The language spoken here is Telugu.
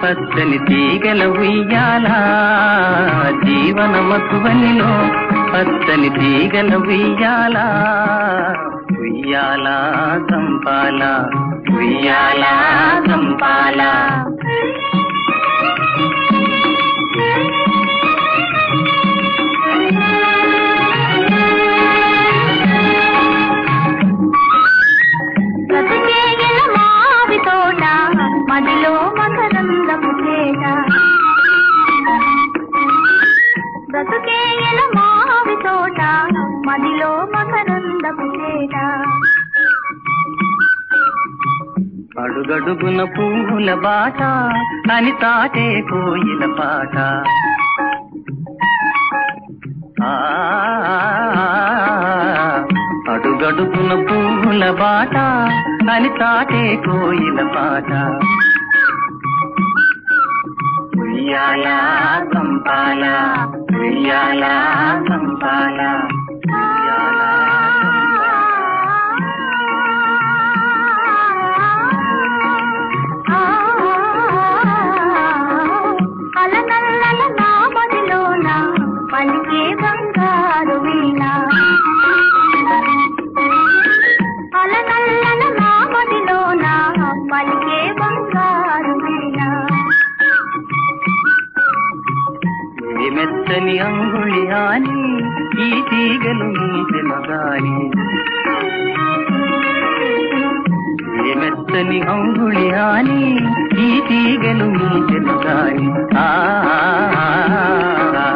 పచ్చని తీగల ఉయ్యాల జీవన మధువనిలో పచ్చని తీగల ఉయ్యాల ఉయ్యాల సంపాల ఉయ్యాల సంపాల బ్రతుకేగల మావి తోట మదిలో మకరందపు చేట బ్రతుకేగల మావి తోట మదిలో మకరందపు చేట అడుగడుగున పువ్వుల బాట అని తాటే కోయిల పాట ఆ, అడుగడుగున పువ్వుల బాట అని తాటే కోయిల పాట ఉయ్యాల సంపాల ఉయ్యాల సంపాల ఉయ్యాల అలనల్లల నా మదిలోన పలికే బంగారు వీణ అలనల్లల నా మదిలోన పలికే బంగారు వీణ ఏ మెత్తని అంగుళి అని ఈ తీగలు మీసెను గాని ఏ మెత్తని అంగుళి అని ఈ తీగలు మీసెను గాని ఆ